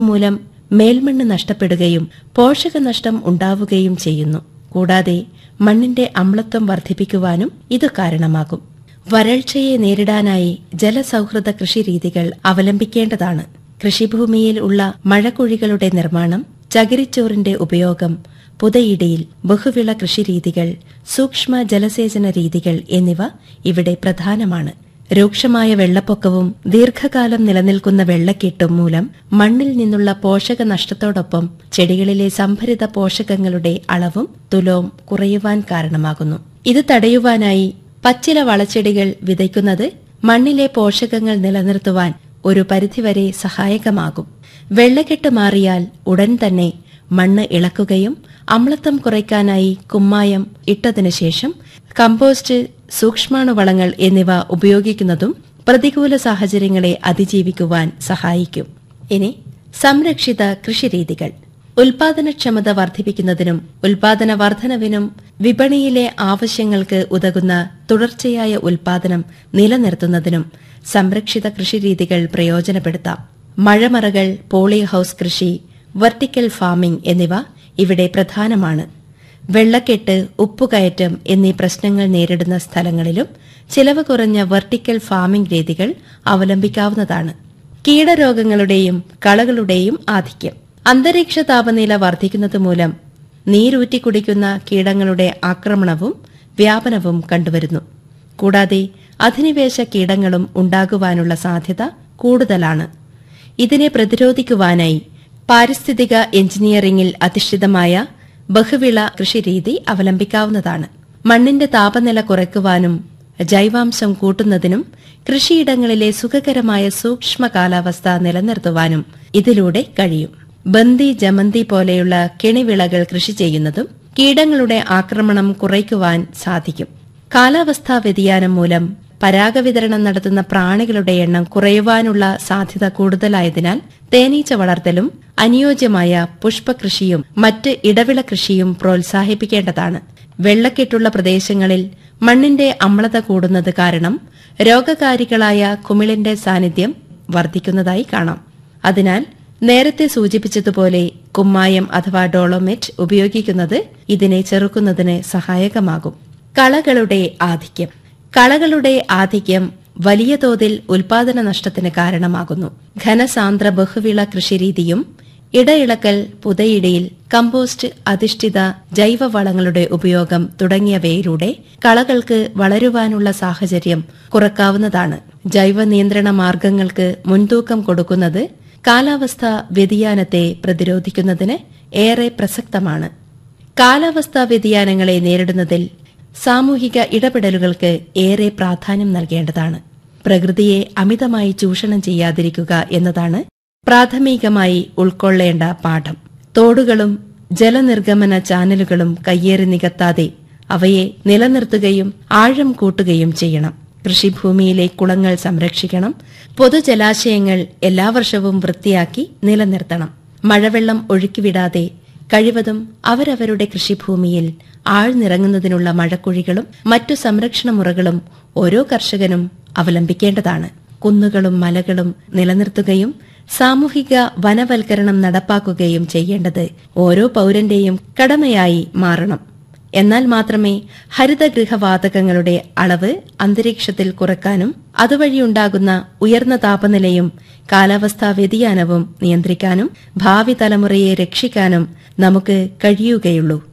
മൂലം മേൽമണ്ണ് നഷ്ടപ്പെടുകയും പോഷകനഷ്ടം ഉണ്ടാവുകയും ചെയ്യുന്നു കൂടാതെ മണ്ണിന്റെ അമ്ലത്വം വർദ്ധിപ്പിക്കുവാനും ഇത് കാരണമാകും വരൾച്ചയെ നേരിടാനായി ജലസൌഹൃദ കൃഷിരീതികൾ അവലംബിക്കേണ്ടതാണ് കൃഷിഭൂമിയിൽ ഉള്ള മഴക്കുഴികളുടെ നിർമ്മാണം ചകിരിച്ചോറിന്റെ ഉപയോഗം പുതയിടയിൽ ബഹുവിള കൃഷിരീതികൾ സൂക്ഷ്മ ജലസേചന രീതികൾ എന്നിവ ഇവിടെ പ്രധാനമാണ് രൂക്ഷമായ വെള്ളപ്പൊക്കവും ദീർഘകാലം നിലനിൽക്കുന്ന വെള്ളക്കെട്ടും മൂലം മണ്ണിൽ നിന്നുള്ള പോഷക നഷ്ടത്തോടൊപ്പം ചെടികളിലെ സംഭരിത പോഷകങ്ങളുടെ അളവും തുലവും കുറയുവാൻ കാരണമാകുന്നു ഇത് തടയുവാനായി പച്ചില വളച്ചെടികൾ വിതയ്ക്കുന്നത് മണ്ണിലെ പോഷകങ്ങൾ നിലനിർത്തുവാൻ ഒരു പരിധിവരെ സഹായകമാകും വെള്ളക്കെട്ട് മാറിയാൽ ഉടൻ തന്നെ മണ്ണ് ഇളക്കുകയും അമ്ലത്വം കുറയ്ക്കാനായി കുമ്മായം ഇട്ടതിനു ശേഷം കമ്പോസ്റ്റ് സൂക്ഷ്മാണുവളങ്ങൾ എന്നിവ ഉപയോഗിക്കുന്നതും പ്രതികൂല സാഹചര്യങ്ങളെ അതിജീവിക്കുവാൻ സഹായിക്കും ഇനി സംരക്ഷിത കൃഷിരീതികൾ ഉൽപാദനക്ഷമത വർദ്ധിപ്പിക്കുന്നതിനും ഉൽപാദന വർധനവിനും വിപണിയിലെ ആവശ്യങ്ങൾക്ക് ഉതകുന്ന തുടർച്ചയായ ഉൽപാദനം നിലനിർത്തുന്നതിനും സംരക്ഷിത കൃഷിരീതികൾ പ്രയോജനപ്പെടുത്താം മഴമറകൾ പോളി ഹൌസ് കൃഷി വെർട്ടിക്കൽ ഫാമിംഗ് എന്നിവ ഇവിടെ പ്രധാനമാണ് വെള്ളക്കെട്ട് ഉപ്പുകയറ്റം എന്നീ പ്രശ്നങ്ങൾ നേരിടുന്ന സ്ഥലങ്ങളിലും ചിലവ് കുറഞ്ഞ വെർട്ടിക്കൽ ഫാമിംഗ് രീതികൾ അവലംബിക്കാവുന്നതാണ് കീടരോഗങ്ങളുടെയും കളകളുടെയും ആധിക്യം അന്തരീക്ഷ താപനില വർദ്ധിക്കുന്നത് മൂലം നീരൂറ്റി കുടിക്കുന്ന കീടങ്ങളുടെ ആക്രമണവും വ്യാപനവും കണ്ടുവരുന്നു കൂടാതെ അധിനിവേശ കീടങ്ങളും ഉണ്ടാകുവാനുള്ള സാധ്യത കൂടുതലാണ് ഇതിനെ പ്രതിരോധിക്കുവാനായി പാരിസ്ഥിതിക എഞ്ചിനീയറിംഗിൽ അധിഷ്ഠിതമായ ബഹുവിള കൃഷിരീതി അവലംബിക്കാവുന്നതാണ് മണ്ണിന്റെ താപനില കുറയ്ക്കുവാനും ജൈവാംശം കൂട്ടുന്നതിനും കൃഷിയിടങ്ങളിലെ സുഖകരമായ സൂക്ഷ്മ കാലാവസ്ഥ നിലനിർത്തുവാനും ഇതിലൂടെ കഴിയും ബന്ദി ജമന്തി പോലെയുള്ള കെണിവിളകൾ കൃഷി ചെയ്യുന്നതും കീടങ്ങളുടെ ആക്രമണം കുറയ്ക്കുവാൻ സാധിക്കും കാലാവസ്ഥാ വ്യതിയാനം മൂലം പരാഗവിതരണം നടത്തുന്ന പ്രാണികളുടെ എണ്ണം കുറയുവാനുള്ള സാധ്യത കൂടുതലായതിനാൽ തേനീച്ച വളർത്തലും അനുയോജ്യമായ പുഷ്പകൃഷിയും മറ്റ് ഇടവിള കൃഷിയും പ്രോത്സാഹിപ്പിക്കേണ്ടതാണ് വെള്ളക്കെട്ടുള്ള പ്രദേശങ്ങളിൽ മണ്ണിന്റെ അമ്ലത കൂടുന്നത് കാരണം രോഗകാരികളായ കുമിളിന്റെ സാന്നിധ്യം വർദ്ധിക്കുന്നതായി കാണാം അതിനാൽ നേരത്തെ സൂചിപ്പിച്ചതുപോലെ കുമ്മായം അഥവാ ഡോളോമെറ്റ് ഉപയോഗിക്കുന്നത് ഇതിനെ ചെറുക്കുന്നതിന് സഹായകമാകും കളകളുടെ ആധിക്യം കളകളുടെ ആധിക്യം വലിയ തോതിൽ ഉൽപാദന നഷ്ടത്തിന് കാരണമാകുന്നു ഘനസാന്ദ്ര ബഹുവിള കൃഷിരീതിയും ഇടയിളക്കൽ പുതയിടയിൽ കമ്പോസ്റ്റ് അധിഷ്ഠിത ജൈവവളങ്ങളുടെ ഉപയോഗം തുടങ്ങിയവയിലൂടെ കളകൾക്ക് വളരുവാനുള്ള സാഹചര്യം കുറക്കാവുന്നതാണ് ജൈവ നിയന്ത്രണ മാർഗങ്ങൾക്ക് മുൻതൂക്കം കൊടുക്കുന്നത് കാലാവസ്ഥാ വ്യതിയാനത്തെ പ്രതിരോധിക്കുന്നതിന് ഏറെ പ്രസക്തമാണ് കാലാവസ്ഥാ വ്യതിയാനങ്ങളെ നേരിടുന്നതിൽ സാമൂഹിക ഇടപെടലുകൾക്ക് ഏറെ പ്രാധാന്യം നൽകേണ്ടതാണ് പ്രകൃതിയെ അമിതമായി ചൂഷണം ചെയ്യാതിരിക്കുക എന്നതാണ് പ്രാഥമികമായി ഉൾക്കൊള്ളേണ്ട പാഠം തോടുകളും ജലനിർഗമന ചാനലുകളും കയ്യേറി നികത്താതെ അവയെ നിലനിർത്തുകയും ആഴം കൂട്ടുകയും ചെയ്യണം കൃഷിഭൂമിയിലെ കുളങ്ങൾ സംരക്ഷിക്കണം പൊതുജലാശയങ്ങൾ എല്ലാ വർഷവും വൃത്തിയാക്കി നിലനിർത്തണം മഴവെള്ളം ഒഴുക്കിവിടാതെ കഴിവതും അവരവരുടെ കൃഷിഭൂമിയിൽ ആഴ്ന്നിറങ്ങുന്നതിനുള്ള മഴക്കുഴികളും മറ്റു സംരക്ഷണ മുറകളും ഓരോ കർഷകനും അവലംബിക്കേണ്ടതാണ് കുന്നുകളും മലകളും നിലനിർത്തുകയും സാമൂഹിക വനവൽക്കരണം നടപ്പാക്കുകയും ചെയ്യേണ്ടത് ഓരോ പൌരന്റെയും കടമയായി മാറണം എന്നാൽ മാത്രമേ ഹരിതഗൃഹവാതകങ്ങളുടെ അളവ് അന്തരീക്ഷത്തിൽ കുറക്കാനും അതുവഴിയുണ്ടാകുന്ന ഉയർന്ന താപനിലയും കാലാവസ്ഥാ വ്യതിയാനവും നിയന്ത്രിക്കാനും ഭാവി തലമുറയെ രക്ഷിക്കാനും നമുക്ക് കഴിയുകയുള്ളൂ